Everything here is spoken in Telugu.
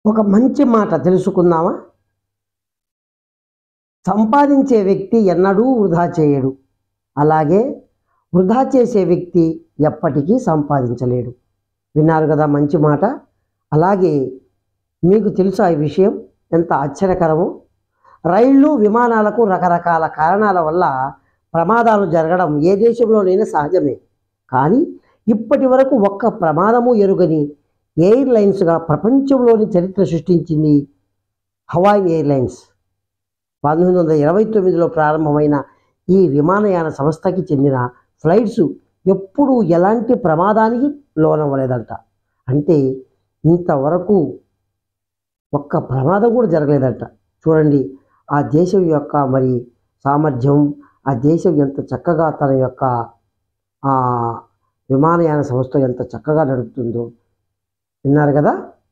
ఒక మంచి మాట తెలుసుకుందామా సంపాదించే వ్యక్తి ఎన్నడూ వృధా చేయడు అలాగే వృధా చేసే వ్యక్తి ఎప్పటికీ సంపాదించలేడు విన్నారు కదా మంచి మాట అలాగే మీకు తెలుసా ఈ విషయం ఎంత ఆశ్చర్యకరమో రైళ్ళు విమానాలకు రకరకాల కారణాల వల్ల ప్రమాదాలు జరగడం ఏ దేశంలోనైనా సహజమే కానీ ఇప్పటి వరకు ఒక్క ప్రమాదము ఎరుగని ఎయిర్ లైన్స్గా ప్రపంచంలోని చరిత్ర సృష్టించింది హవాయి ఎయిర్లైన్స్ పంతొమ్మిది వందల ఇరవై తొమ్మిదిలో ప్రారంభమైన ఈ విమానయాన సంస్థకి చెందిన ఫ్లైట్స్ ఎప్పుడూ ఎలాంటి ప్రమాదానికి లోనవ్వలేదంట అంటే ఇంతవరకు ఒక్క ప్రమాదం కూడా జరగలేదంట చూడండి ఆ దేశం యొక్క మరి సామర్థ్యం ఆ దేశం ఎంత చక్కగా తన యొక్క ఆ విమానయాన సంస్థ ఎంత చక్కగా నడుపుతుందో విన్నారు కదా